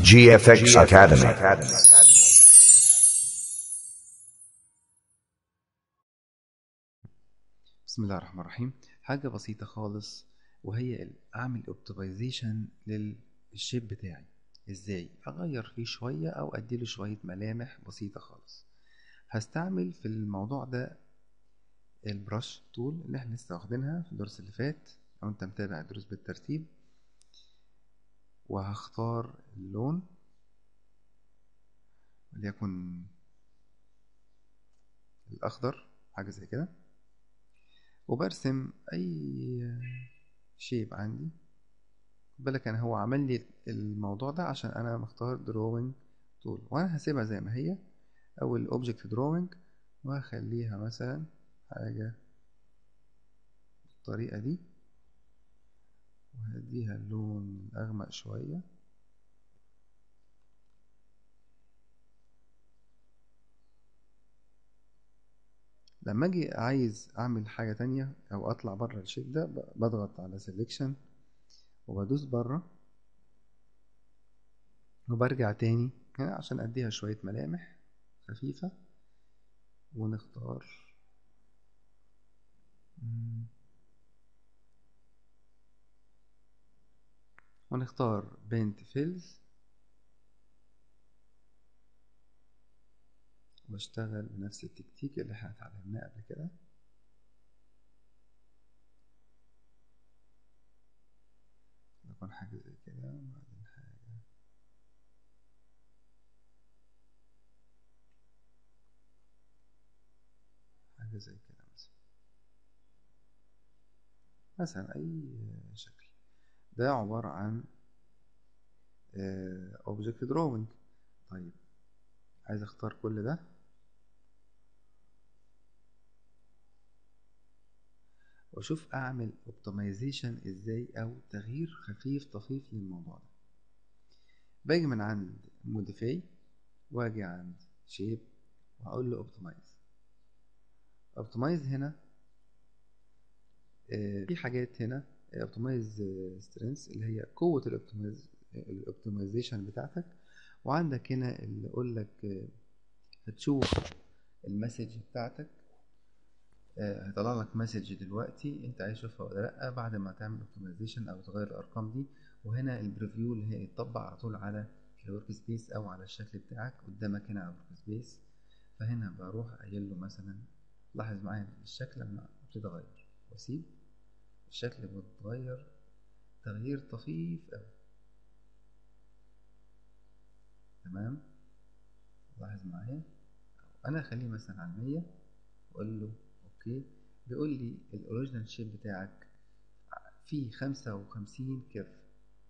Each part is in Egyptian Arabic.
GFX Academy. بسم الله الرحمن الرحيم حاجة بسيطة خالص وهي ال- أعمل اوبتمايزيشن للشيب بتاعي ازاي أغير فيه شوية أو أديله شوية ملامح بسيطة خالص هستعمل في الموضوع ده البرش تول اللي احنا لسه واخدينها في الدرس اللي فات لو انت متابع الدروس بالترتيب وهختار اللون وليكن الأخضر حاجة زي كده وبرسم اي شيب عندي خد بالك انا هو عمل لي الموضوع ده عشان انا مختار دروينج تول وانا هسيبها زي ما هي او الاوبجكت دروينج وهخليها مثلا حاجة بالطريقة دي وهديها اللون اغمق شوية لما اجي عايز اعمل حاجة تانية او اطلع بره الشيب ده ب- بضغط على سيلكشن وبدوس بره وبرجع تاني هنا عشان اديها شوية ملامح خفيفة ونختار مم. ونختار بنت فيلز واشتغل بنفس التكتيك اللي احنا اتعلمناه قبل كده يكون حاجة زي كده وبعدين حاجة حاجة زي كده مثلا مثلا أي شكل ده عبارة عن اوبجكت دروينج طيب عايز اختار كل ده واشوف اعمل اوبتمايزيشن ازاي او تغيير خفيف طفيف للموضوع ده باجي من عند موديفاي واجي عند شيب واقول له اوبتمايز اوبتمايز هنا آه، في حاجات هنا اوبتمايز سترينث اللي هي قوة الاوبتمايز الاوبتمايزيشن بتاعتك وعندك هنا اللي يقول لك آه، هتشوف المسج بتاعتك آه، هيطلع لك مسج دلوقتي انت عايز تشوفها ولا لا بعد ما تعمل اوبتمايزيشن او تغير الارقام دي وهنا البريفيو اللي هي يتطبق على طول على الورك سبيس او على الشكل بتاعك قدامك هنا على الورك سبيس فهنا بروح قايل له مثلا لاحظ معايا الشكل لما ابتدي اغير واسيب الشكل بيتغير تغيير طفيف قوي تمام لاحظ معايا انا اخليه مثلا على 100 واقول له اوكي بيقول لي الاوريجينال شيب بتاعك فيه 55 كيرف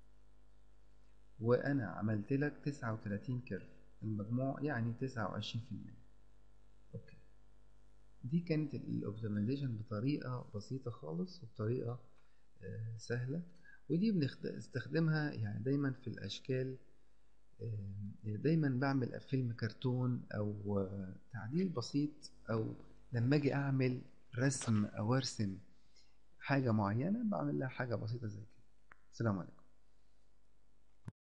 وانا عملت لك 39 كيرف المجموع يعني 29% اوكي دي كانت الاوبتمايزيشن بطريقه بسيطه خالص وبطريقه آه، سهله ودي بنستخدمها يعني دايما في الاشكال آه، دايما بعمل فيلم كرتون او آه، تعديل بسيط او لما اجي اعمل رسم او ارسم حاجه معينه بعمل لها حاجه بسيطه زي كده السلام عليكم